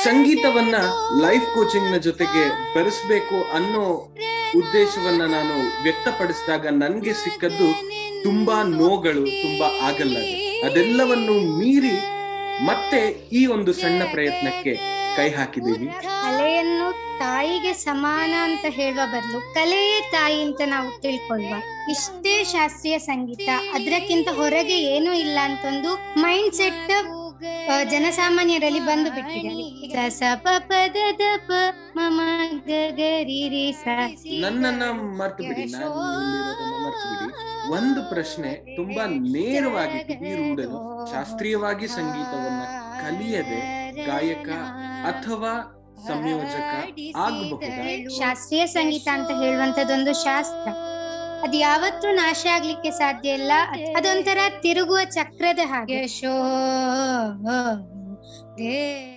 ಸಂಗೀತವನ್ನ life coaching ನ ಜೊತೆಗೆ ಬೆರೆಸ್ಬೇಕು ಅನ್ನೋ ಉದ್ದೇಶವನ್ನ ನಾನು ವ್ಯಕ್ತಪಡಿಸಿದಾಗ ನನ್ಗೆ ಸಿಕ್ಕದ್ದು ತುಂಬಾ ನೋಗಳು ತುಂಬಾ ಆಗಲ್ಲ ಅದೆಲ್ಲವನ್ನು ಮೀರಿ ಮತ್ತೆ ಈ ಒಂದು ಸಣ್ಣ ಪ್ರಯತ್ನಕ್ಕೆ ಕೈ ಹಾಕಿದ್ದೀವಿ ಕಲೆಯನ್ನು ತಾಯಿಗೆ ಸಮಾನ ಅಂತ ಹೇಳುವ ಬದಲು ಕಲೆಯೇ ತಾಯಿ ಅಂತ ನಾವು ತಿಳ್ಕೊಳ್ಳುವ ಇಷ್ಟೇ ಶಾಸ್ತ್ರೀಯ ಸಂಗೀತ ಅದಕ್ಕಿಂತ ಹೊರಗೆ ಏನೂ ಇಲ್ಲ ಅಂತ ಒಂದು ಮೈಂಡ್ ಸೆಟ್ ಜನಸಾಮಾನ್ಯರಲ್ಲಿ ಬಂದು ಬಿಟ್ಟಿದೆ ಸ ಸ ಪ ಪ ದ ದ ಪ ಮ ಮ ಗ ಗ ರಿ ರಿ ಸ ನನ್ನನ್ನ ಮರ್ತು ಬಿಡಿ ನಾನು ಇಲ್ಲಿರೋದನ್ನ ಮರ್ತು ಬಿಡಿ ಒಂದು ಪ್ರಶ್ನೆ ತುಂಬಾ ನೇರವಾಗಿ ಟು ರೂಢನು ಶಾಸ್ತ್ರೀಯವಾಗಿ ಸಂಗೀತವನ್ನ ಕಲಿಯದೆ ಗಾಯಕ ಅಥವಾ ಸಂಯೋಜಕ ಆಗಬಹುದಾ ಶಾಸ್ತ್ರೀಯ ಸಂಗೀತ ಅಂತ ಹೇಳುವಂತದೊಂದು ಶಾಸ್ತ್ರ ಅದು ಯಾವತ್ತೂ ನಾಶ ಆಗ್ಲಿಕ್ಕೆ ಸಾಧ್ಯ ಇಲ್ಲ ಅದೊಂಥರ ತಿರುಗುವ ಚಕ್ರದ ಹಾಗೆ ಶೋ